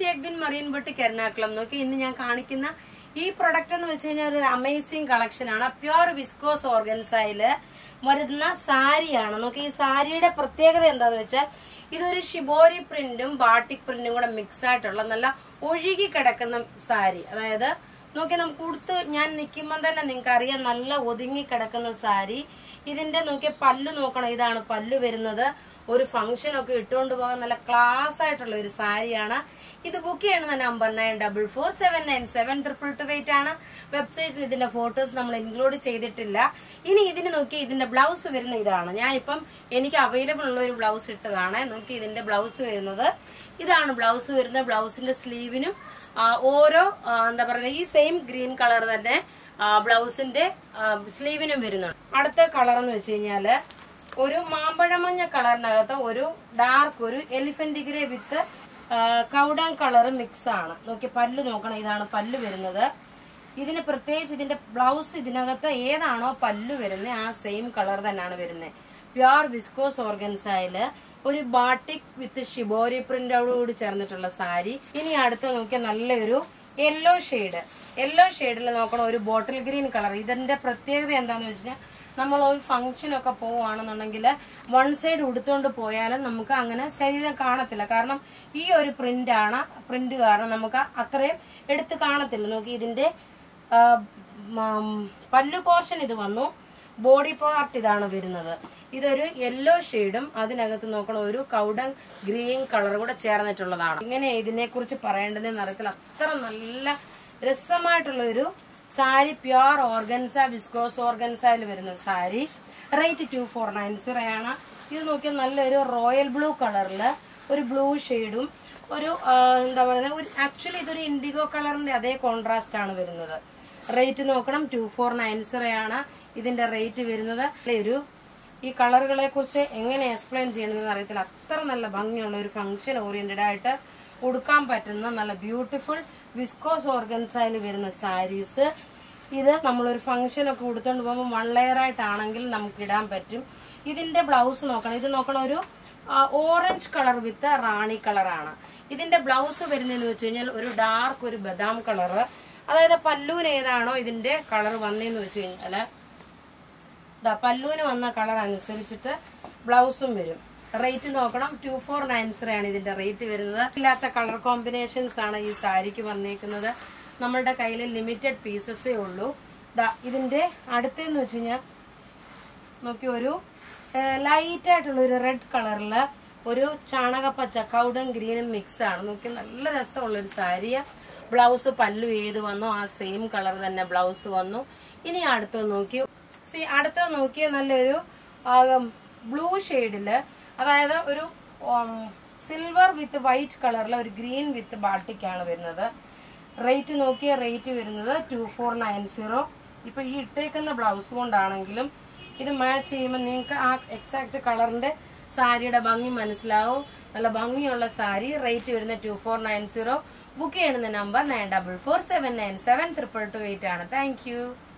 Edwin marine boutique Ernakulam നോക്കി ഇന്ന് ഞാൻ കാണിക്കുന്ന ഈ പ്രൊഡക്റ്റ് എന്ന് വെച്ച് കഴിഞ്ഞാൽ ഒരു അമേസിംഗ് കളക്ഷൻ ആണ് പ്യുർ വിസ്കോസ് ഓർഗൻസയില് വരുന്ന സാരിയാണ് നോക്കി ഈ സാരിയുടെ പ്രത്യേകത എന്താന്ന് വെച്ചാൽ ഇതൊരു ഷിബോരി പ്രിന്റും ബാട്ടിക് പ്രിന്റും കൂടെ മിക്സ് ആയിട്ടുള്ള നല്ല ഒഴുകി കിടക്കുന്ന സാരി അതായത് നോക്കി നമുക്ക് ഉടുത്ത് ഞാൻ നിൽക്കുമ്പോൾ തന്നെ നിങ്ങൾക്ക് അറിയാം നല്ല ഒതുങ്ങി കിടക്കുന്ന സാരി ഇതിന്റെ നോക്കിയ പല്ലു നോക്കണം ഇതാണ് പല്ലു വരുന്നത് ഒരു ഫംഗ്ഷൻ ഒക്കെ ഇട്ടുകൊണ്ട് പോകാൻ നല്ല ക്ലാസ് ആയിട്ടുള്ള ഒരു സാരിയാണ് ഇത് ബുക്ക് ചെയ്യുന്ന number nine double four seven nine seven triple two weight ആണ് വെബ്സൈറ്റിൽ ഇതിന്റെ ഫോട്ടോസ് നമ്മൾ ഇൻക്ലൂഡ് ചെയ്തിട്ടില്ല ഇനി ഇതിന് നോക്കി ഇതിന്റെ ബ്ലൗസ് വരുന്ന ഇതാണ് ഞാനിപ്പം എനിക്ക് അവൈലബിൾ ഉള്ള ഒരു ബ്ലൗസ് ഇട്ടതാണ് നോക്കി ഇതിന്റെ ബ്ലൗസ് വരുന്നത് ഇതാണ് ബ്ലൗസ് വരുന്നത് ബ്ലൗസിന്റെ സ്ലീവിനും ആ, ഓരോ ആ, എന്താ പറയുക ഈ സെയിം ഗ്രീൻ കളർ തന്നെ ആ, ബ്ലൗസിന്റെ ആ, സ്ലീവിനും വരുന്നുണ്ട് അടുത്ത കളർ എന്ന് വെച്ച് കഴിഞ്ഞാല് ഒരു മാമ്പഴമഞ്ഞ കളറിനകത്ത് ഒരു ഡാർക്ക് ഒരു എലിഫന്റ് ഗ്രേ വിത്ത് കൗഡാൻ കളർ മിക്സ് ആണ് നോക്കി പല്ല് നോക്കണം ഇതാണ് പല്ല് വരുന്നത് ഇതിന് പ്രത്യേകിച്ച് ഇതിന്റെ ബ്ലൗസ് ഇതിനകത്ത് ഏതാണോ പല്ല് വരുന്നത് ആ സെയിം കളർ തന്നെയാണ് വരുന്നത് പ്യുർ വിസ്കോസ് ഓർഗൻസായില് ഒരു ബാട്ടിക് വിത്ത് ഷിബോരി പ്രിന്റോട് കൂടി ചേർന്നിട്ടുള്ള സാരി ഇനി അടുത്ത് നോക്കിയാൽ നല്ലൊരു യെല്ലോ ഷെയ്ഡ് യെല്ലോ ഷെയ്ഡിൽ നോക്കണം ഒരു ബോട്ടിൽ ഗ്രീൻ കളർ ഇതിന്റെ പ്രത്യേകത എന്താന്ന് വെച്ചാൽ നമ്മൾ ഒരു ഫംഗ്ഷൻ ഒക്കെ പോവുകയാണെന്നുണ്ടെങ്കിൽ വൺ സൈഡ് ഉടുത്തോണ്ട് പോയാലും നമുക്ക് അങ്ങനെ ശരീരം കാണത്തില്ല കാരണം ഈ ഒരു പ്രിന്റ് ആണ് പ്രിന്റ് കാരണം നമുക്ക് അത്രയും എടുത്ത് കാണത്തില്ല നോക്കി ഇതിന്റെ ആ, ഉം, പല്ലു പോർഷൻ ഇത് വന്നു ബോഡി പാർട്ട് ഇതാണ് വരുന്നത് ഇതൊരു യെല്ലോ ഷെയ്ഡും അതിനകത്ത് നോക്കണം ഒരു കൗഡൻ ഗ്രീൻ കളർ കൂടെ ചേർന്നിട്ടുള്ളതാണ് ഇങ്ങനെ ഇതിനെ കുറിച്ച് പറയേണ്ടതെന്ന് അറിയത്തില്ല അത്ര നല്ല രസമായിട്ടുള്ള ഒരു സാരി പ്യുർ ഓർഗൻസ വിസ്കോസ് ഓർഗൻസയിൽ വരുന്ന sari rate two four nine zero ആണ് ഇത് നോക്കിയാൽ നല്ലൊരു റോയൽ ബ്ലൂ കളറിൽ ഒരു ബ്ലൂ ഷെയ്ഡും ഒരു ആ, എന്താ പറയുക ഒരു ആക്ച്വലി ഇതൊരു ഇൻഡിഗോ കളറിന്റെ അതേ കോൺട്രാസ്റ്റ് ആണ് വരുന്നത് റേറ്റ് നോക്കണം ടു ഫോർ നയൻ സീറോ ആണ് ഇതിന്റെ റേറ്റ് വരുന്നത് ഒരു ഈ കളറുകളെ കുറിച്ച് എങ്ങനെ എക്സ്പ്ലെയിൻ ചെയ്യണമെന്ന് അറിയത്തില്ല അത്ര നല്ല ഭംഗിയുള്ള ഒരു ഫംഗ്ഷൻ ഓറിയന്റഡ് ആയിട്ട് ഉടുക്കാൻ പറ്റുന്ന നല്ല ബ്യൂട്ടിഫുൾ വിസ്കോസ് ഓർഗൻസയിൽ വരുന്ന സാരീസ് ഇത് നമ്മളൊരു ഫംഗ്ഷൻ ഒക്കെ ഉടുത്തോണ്ട് പോകുമ്പോൾ വൺ ലെയർ ആയിട്ടാണെങ്കിൽ നമുക്ക് ഇടാൻ പറ്റും ഇതിന്റെ ബ്ലൗസ് നോക്കണം ഇത് നോക്കണം ഒരു ഓറഞ്ച് കളർ വിത്ത് റാണി കളറാണ് ഇതിന്റെ ബ്ലൗസ് വരുന്നതെന്ന് വെച്ച് കഴിഞ്ഞാൽ ഒരു ഡാർക്ക് ഒരു ബദാം കളറ് അതായത് പല്ലൂന് ഏതാണോ ഇതിന്റെ കളർ വന്നതെന്ന് വെച്ച് കഴിഞ്ഞാല് ദാ പല്ലുവിന് വന്ന കളർ അനുസരിച്ചിട്ട് ബ്ലൗസും വരും റേറ്റ് നോക്കണം ടു ഫോർ നയൻ ആണ് ഇതിന്റെ റേറ്റ് വരുന്നത് ഇല്ലാത്ത കളർ കോമ്പിനേഷൻസ് ആണ് ഈ സാരിക്ക് വന്നേക്കുന്നത് നമ്മളുടെ കയ്യിൽ ലിമിറ്റഡ് പീസസേ ഉള്ളൂ ദാ ഇതിന്റെ അടുത്തെന്ന് വെച്ച് കഴിഞ്ഞാൽ നോക്കി ഒരു ലൈറ്റ് ആയിട്ടുള്ള ഒരു റെഡ് കളറില് ഒരു ചാണകപ്പച്ച കൗഡൻ ഗ്രീനും മിക്സ് ആണ് നോക്കി നല്ല രസമുള്ള ഒരു സാരിയ ബ്ലൗസ് പല്ലു ഏത് വന്നോ ആ സെയിം കളർ തന്നെ ബ്ലൗസ് വന്നു ഇനി അടുത്തത് നോക്കി സി അടുത്തത് നോക്കിയ നല്ലൊരു ബ്ലൂ ഷെയ്ഡില് അതായത് ഒരു സിൽവർ വിത്ത് വൈറ്റ് കളറിലെ ഒരു ഗ്രീൻ വിത്ത് ബാട്ടിക് ആണ് വരുന്നത് റേറ്റ് നോക്കിയ റേറ്റ് വരുന്നത് ടു ഫോർ നയൻ സീറോ ഇപ്പൊ ഈ ഇട്ടേക്കുന്ന ബ്ലൗസ് കൊണ്ടാണെങ്കിലും ഇത് മാച്ച് ചെയ്യുമ്പോൾ നിങ്ങൾക്ക് ആ എക്സാക്ട് കളറിന്റെ സാരിയുടെ ഭംഗി മനസ്സിലാവും നല്ല ഭംഗിയുള്ള സാരി റേറ്റ് വരുന്ന two four nine zero book ചെയ്യുന്ന number nine double four seven nine seven triple two eight ആണ് താങ്ക് യു